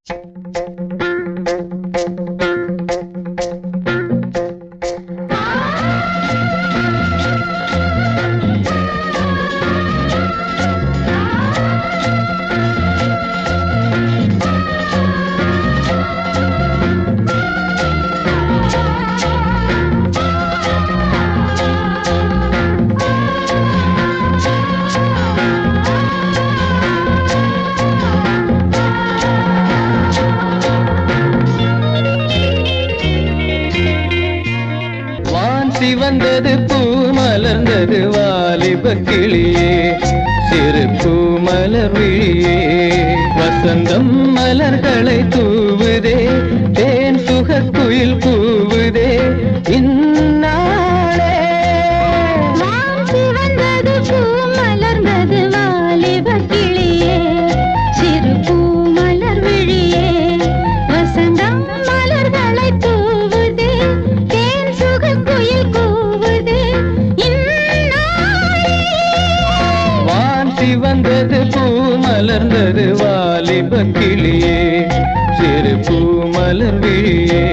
வான் சிவந்தது பூ மலர்ந்தது வாலிப கிளியே சிறு பூ மலர் விழியே வசந்தம் மலர்களை தூவுதே தேன் சுகக் குயில் கூவுதே இந்நாளே வான் சிவந்தது பூ மலர்ந்தது வாலிப கிளியே சிறு பூ மலர் விழியே வசந்தம் மலர்களை தூவுதே தேன் சுகக் குயில் கூவுதே இந்நாளே வான் சிவந்தது பூ மலர்ந்தது வாலிப கிளியே சிறு பூ மலர் விழியே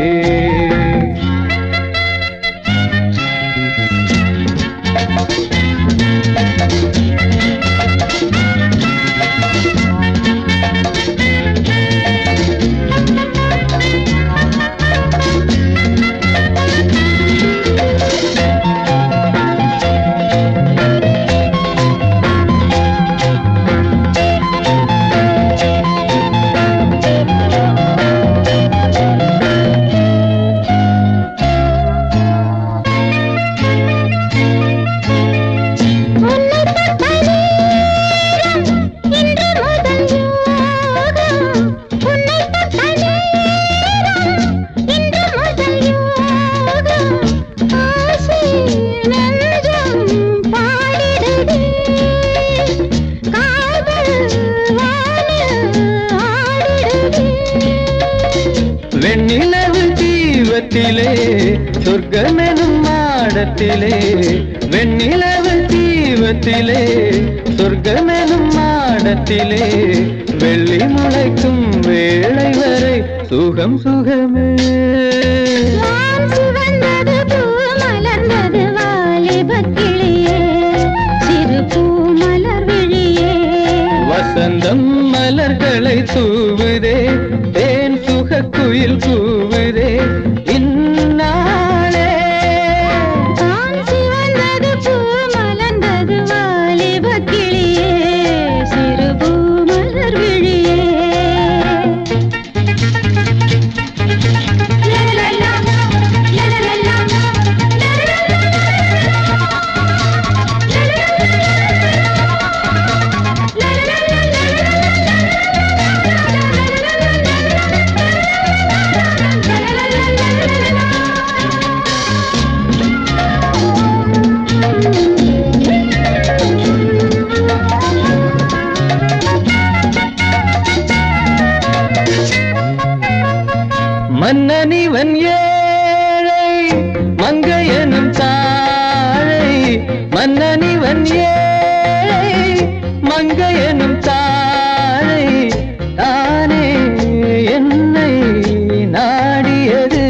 உன்னை தொட்ட நேரம் இன்று முதல் யோகம் உன்னை தொட்ட நேரம் இன்று முதல் யோகம் ஆசை நெஞ்சம் பாடிடுதே காதல் வானில் ஆடிடுதே வெண்ணிலவு தீவத்திலே சொர்க்கமெனும் மாடத்திலே வெண்ணிலவு தீவத்திலே சொர்க்கமெனும் மாடத்திலே வெள்ளி முளைக்கும் வேளை வரை சுகம் சுகமே வான் சிவந்தது பூ மலர்ந்தது வாலிபக் கிளியே சிறு பூ மலர் விழியே வசந்தம் மலர்களை தூவுதே தேன் சுகக் குயில் கூவுதே இந்நாளே வான் சிவந்தது பூ மலர்ந்தது வாலிபக் கிளியே சிறு பூ மலர் விழியே லலலலா, லலலலா, மன்னனிவன் ஏழை மங்கையனும் தாழை மன்னனிவன் ஏழை மங்கையனும் தாழை தானே என்னை நாடியது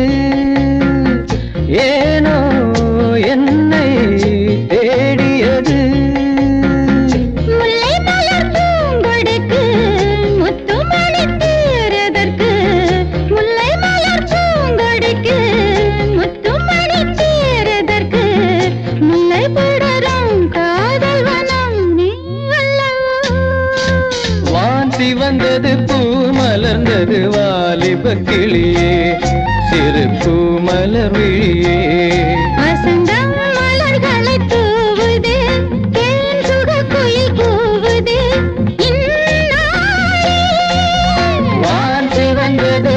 ஏனோ என்னை தேடியது முல்லை மலர் பூங்கொடிக்கு முத்துமணி தேரதற்கு முல்லை மலர் பூங்கொடிக்கு முத்துமணி தேரதற்கு முல்லை படரும் காதல் வனம் நீ அல்லவோ வான் சிவந்தது பூ மலர்ந்தது வாலிப கிளியே சிறு பூ மலர் விழியே வசந்தம் மலர்களை தூவுதே தேன் சுகக் குயில் கூவுதே இந்நாளே வான் சிவந்தது